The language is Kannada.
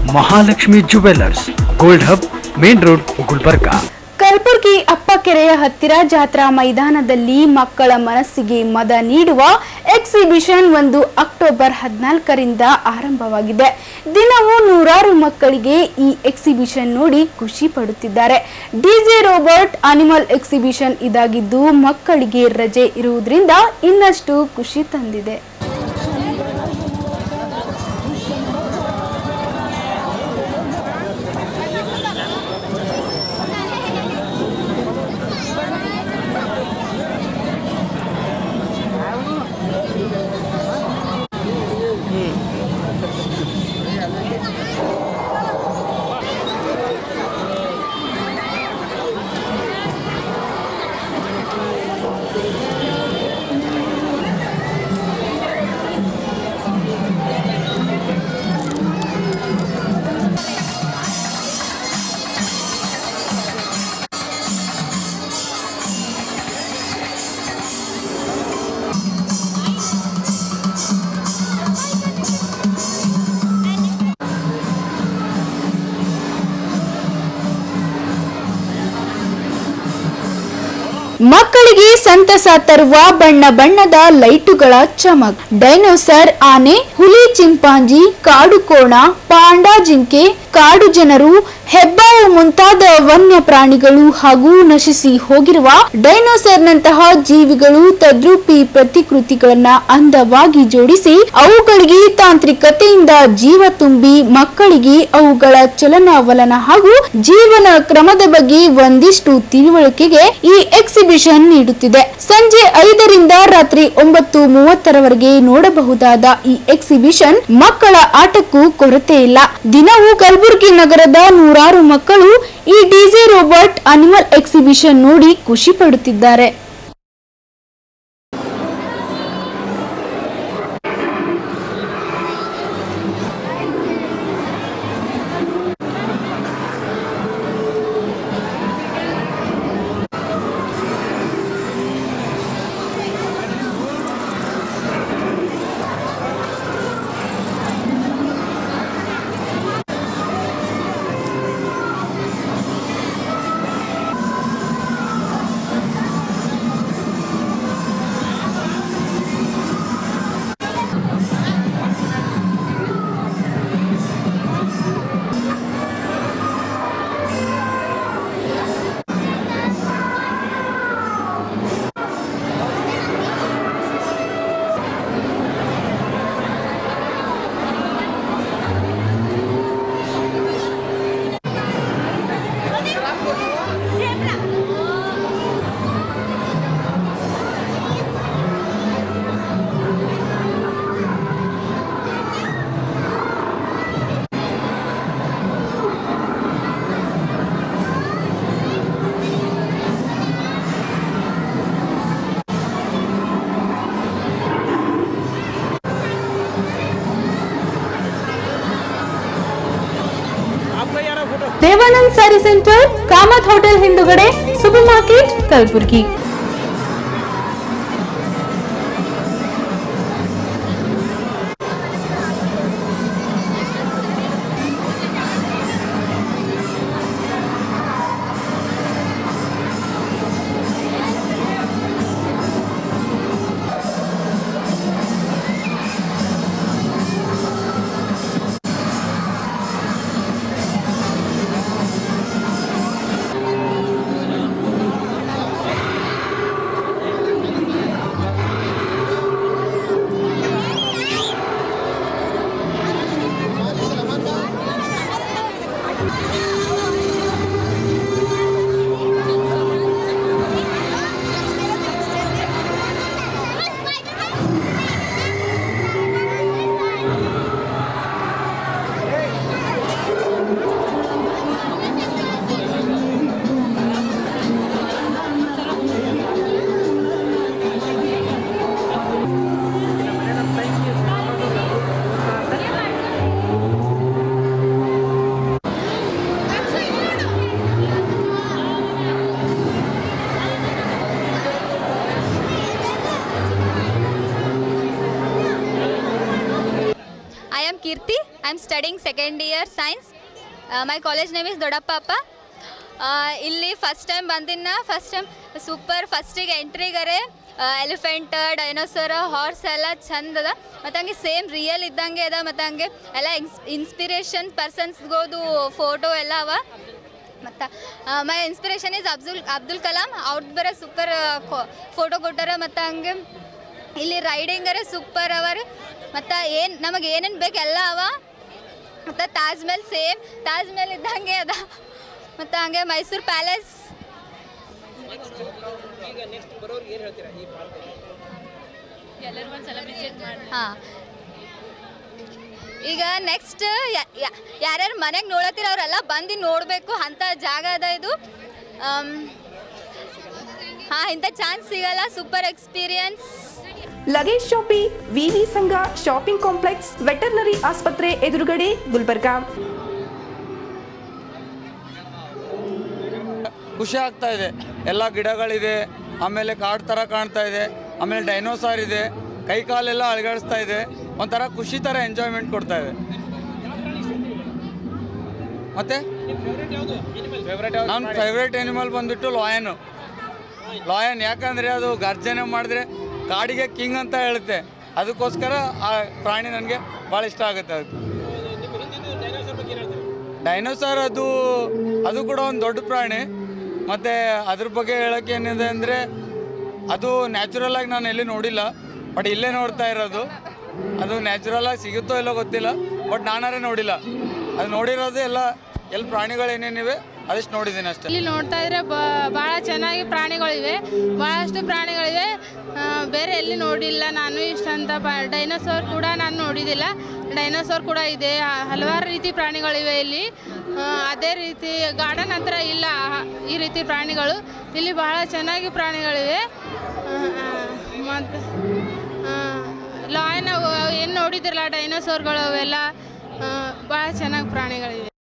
Mahalakshmi jewellers gold hub main road Gulbarga Kalaburagi ಅಪ್ಪಕೆರೆಯ ಹತ್ತಿರ ಜಾತ್ರಾ ಮೈದಾನದಲ್ಲಿ ಮಕ್ಕಳ ಮನಸ್ಸಿಗೆ ಮದ ನೀಡುವ ಎಕ್ಸಿಬಿಷನ್ ಒಂದು ಅಕ್ಟೋಬರ್ ಹದಿನಾಲ್ಕರಿಂದ ಆರಂಭವಾಗಿದೆ ದಿನವೂ ನೂರಾರು ಮಕ್ಕಳಿಗೆ ಈ ಎಕ್ಸಿಬಿಷನ್ ನೋಡಿ ಖುಷಿ ಪಡುತ್ತಿದ್ದಾರೆ ಡಿಜೆ ರೋಬರ್ಟ್ ಅನಿಮಲ್ ಎಕ್ಸಿಬಿಷನ್ ಇದಾಗಿದ್ದು ಮಕ್ಕಳಿಗೆ ರಜೆ ಇರುವುದರಿಂದ ಇನ್ನಷ್ಟು ಖುಷಿ ತಂದಿದೆ ಮಕ್ಕಳಿಗೆ ಸಂತಸ ತರುವ ಬಣ್ಣ ಬಣ್ಣದ ಲೈಟುಗಳ ಚಮಕ್ ಡೈನೋಸರ್ ಆನೆ ಹುಲಿ ಚಿಂಪಾಂಜಿ ಕಾಡು ಕೋಣ ಪಾಂಡಾ ಜಿಂಕೆ ಕಾಡು ಜನರು ಹೆಬ್ಬಾವು ಮುಂತಾದ ವನ್ಯ ಪ್ರಾಣಿಗಳು ಹಾಗೂ ನಶಿಸಿ ಹೋಗಿರುವ ಡೈನೋಸರ್ನಂತಹ ಜೀವಿಗಳು ತದ್ರೂಪಿ ಪ್ರತಿಕೃತಿಗಳನ್ನ ಅಂದವಾಗಿ ಜೋಡಿಸಿ ಅವುಗಳಿಗೆ ತಾಂತ್ರಿಕತೆಯಿಂದ ಜೀವ ತುಂಬಿ ಮಕ್ಕಳಿಗೆ ಅವುಗಳ ಚಲನವಲನ ಹಾಗೂ ಜೀವನ ಕ್ರಮದ ಬಗ್ಗೆ ಒಂದಿಷ್ಟು ತಿಳುವಳಿಕೆಗೆ ಈ ಎಕ್ಸಿಬಿಷನ್ ನೀಡುತ್ತಿದೆ ಸಂಜೆ ಐದರಿಂದ ರಾತ್ರಿ ಒಂಬತ್ತು ಮೂವತ್ತರವರೆಗೆ ನೋಡಬಹುದಾದ ಈ ಎಕ್ಸಿಬಿಷನ್ ಮಕ್ಕಳ ಆಟಕ್ಕೂ ಕೊರತೆ ಇಲ್ಲ ದಿನವೂ ಕಲಬುರಗಿ ನಗರದ ನೂರಾರು ಮಕ್ಕಳು ಈ ಡಿಜೆ ರೋಬೋಟ್ ಅನಿಮಲ್ ಎಕ್ಸಿಬಿಷನ್ ನೋಡಿ ಖುಷಿ ಪಡುತ್ತಿದ್ದಾರೆ Devanand sari centre Kamath hotel ಹಿಂದುಗಡೆ super market Kalaburagi am Kirti. I am studying second year science. Uh, my college name is ದೊಡ್ಡಪ್ಪಪ್ಪ Uh, ಇಲ್ಲಿ ಫಸ್ಟ್ ಟೈಮ್ ಬಂದಿನ ಫಸ್ಟ್ ಟೈಮ್ ಸೂಪರ್ ಫಸ್ಟಿಗೆ ಎಂಟ್ರಿಗರೆ ಎಲಿಫೆಂಟ್ ಡೈನೋಸರ್ ಹಾರ್ಸ್ ಎಲ್ಲ ಚಂದ ಅದ ಮತ್ತು ಹಂಗೆ ಸೇಮ್ ರಿಯಲ್ ಇದ್ದಂಗೆ ಅದ ಮತ್ತು ಹಂಗೆ ಎಲ್ಲ ಇನ್ಸ್ ಇನ್ಸ್ಪಿರೇಷನ್ ಪರ್ಸನ್ಸ್ಗೋದು ಫೋಟೋ ಎಲ್ಲ ಅವ ಮತ್ತು my inspiration is Abdul Abdul Kalam ಅವ್ರದ್ದು ಬರೋ ಸೂಪರ್ ಫೋಟೋ ಕೊಟ್ಟಾರ ಮತ್ತು ಹಂಗೆ ಇಲ್ಲಿ ರೈಡಿಂಗರೆ ಸೂಪರ್ ಅವ ರೀ ಮತ್ತು ಏನು ನಮಗೆ ಏನೇನು ಬೇಕು ಎಲ್ಲ ಅವ ಮತ್ತು ತಾಜ್ ಮಹಲ್ ಸೇಮ್ ತಾಜ್ ಮಹಲ್ ಇದ್ದಂಗೆ ಅದ ಮತ್ತು ಹಂಗೆ ಮೈಸೂರು ಪ್ಯಾಲೇಸ್ ಹಾಂ ಈಗ ನೆಕ್ಸ್ಟ್ ಯಾರ್ಯಾರು ಮನೆಗೆ ನೋಡತ್ತೀರ ಅವರೆಲ್ಲ ಬಂದು ನೋಡಬೇಕು ಅಂಥ ಜಾಗ ಅದ ಇದು ಹಾಂ ಇಂಥ ಚಾನ್ಸ್ ಸಿಗಲ್ಲ ಸೂಪರ್ ಎಕ್ಸ್ಪೀರಿಯನ್ಸ್ ಲಗೇಜ್ ಶಾಪಿ ವಿವಿ ಸಂಘ ಶಾಪಿಂಗ್ ಕಾಂಪ್ಲೆಕ್ಸ್ ವೆಟರ್ನರಿ ಆಸ್ಪತ್ರೆ ಎದುರುಗಡೆ ಗುಲ್ಬರ್ಗಾ ಖುಷಿ ಆಗ್ತಾ ಇದೆ ಎಲ್ಲ ಗಿಡಗಳಿದೆ ಆಮೇಲೆ ಕಾಡು ಥರ ಕಾಣ್ತಾ ಇದೆ ಆಮೇಲೆ ಡೈನೋಸಾರ್ ಇದೆ ಕೈ ಕಾಲೆಲ್ಲ ಅಳಗಾಡಿಸ್ತಾ ಇದೆ ಒಂಥರ ಖುಷಿ ಥರ ಎಂಜಾಯ್ಮೆಂಟ್ ಕೊಡ್ತಾ ಇದೆ ಮತ್ತೆ ನನ್ನ ಫೇವ್ರೇಟ್ ಎನಿಮಲ್ ಬಂದ್ಬಿಟ್ಟು ಲಾಯನು ಲಾಯನ್ ಯಾಕಂದರೆ ಅದು ಗರ್ಜನೆ ಮಾಡಿದ್ರೆ ಕಾಡಿಗೆ ಕಿಂಗ್ ಅಂತ ಹೇಳುತ್ತೆ ಅದಕ್ಕೋಸ್ಕರ ಆ ಪ್ರಾಣಿ ನನಗೆ ಭಾಳ ಇಷ್ಟ ಆಗುತ್ತೆ ಅದಕ್ಕೆ ಡೈನೋಸಾರ್ ಅದು ಅದು ಕೂಡ ಒಂದು ದೊಡ್ಡ ಪ್ರಾಣಿ ಮತ್ತು ಅದ್ರ ಬಗ್ಗೆ ಹೇಳೋಕ್ಕೆ ಏನಿದೆ ಅಂದರೆ ಅದು ನ್ಯಾಚುರಲ್ ಆಗಿ ನಾನು ಎಲ್ಲಿ ನೋಡಿಲ್ಲ ಬಟ್ ಇಲ್ಲೇ ನೋಡ್ತಾ ಇರೋದು ಅದು ನ್ಯಾಚುರಲ್ ಆಗಿ ಸಿಗುತ್ತೋ ಇಲ್ಲೋ ಗೊತ್ತಿಲ್ಲ ಬಟ್ ನಾನಾರೇ ನೋಡಿಲ್ಲ ಅದು ನೋಡಿರೋದು ಎಲ್ಲ ಎಲ್ಲಿ ಪ್ರಾಣಿಗಳು ಏನೇನಿವೆ ಅದಷ್ಟು ನೋಡಿದ್ದೀನಿ ಅಷ್ಟೇ ಇಲ್ಲಿ ನೋಡ್ತಾ ಇದ್ರೆ ಭಾಳ ಚೆನ್ನಾಗಿ ಪ್ರಾಣಿಗಳಿವೆ ಭಾಳಷ್ಟು ಪ್ರಾಣಿಗಳಿವೆ ಆ, ಬೇರೆ ಎಲ್ಲಿ ನೋಡಿಲ್ಲ ನಾನು ಇಷ್ಟಂತ ಬ ಡೈನೋಸಾರ್ ಕೂಡ ನಾನು ನೋಡಿದ್ದಿಲ್ಲ ಡೈನೋಸಾರ್ ಕೂಡ ಇದೆ ಆ, ಹಲವಾರು ರೀತಿ ಪ್ರಾಣಿಗಳಿವೆ ಇಲ್ಲಿ ಆ, ಅದೇ ರೀತಿ ಗಾರ್ಡನ್ ಹತ್ರ ಇಲ್ಲ ಆ, ಈ ರೀತಿ ಪ್ರಾಣಿಗಳು ಇಲ್ಲಿ ಬಹಳ ಚೆನ್ನಾಗಿ ಪ್ರಾಣಿಗಳಿವೆ ಮತ್ತು ಲಾಯನ್ ಏನು ನೋಡಿದ್ರಲ್ಲ ಡೈನೋಸಾರ್ಗಳು ಅವೆಲ್ಲ ಭಾಳ ಚೆನ್ನಾಗಿ ಪ್ರಾಣಿಗಳಿವೆ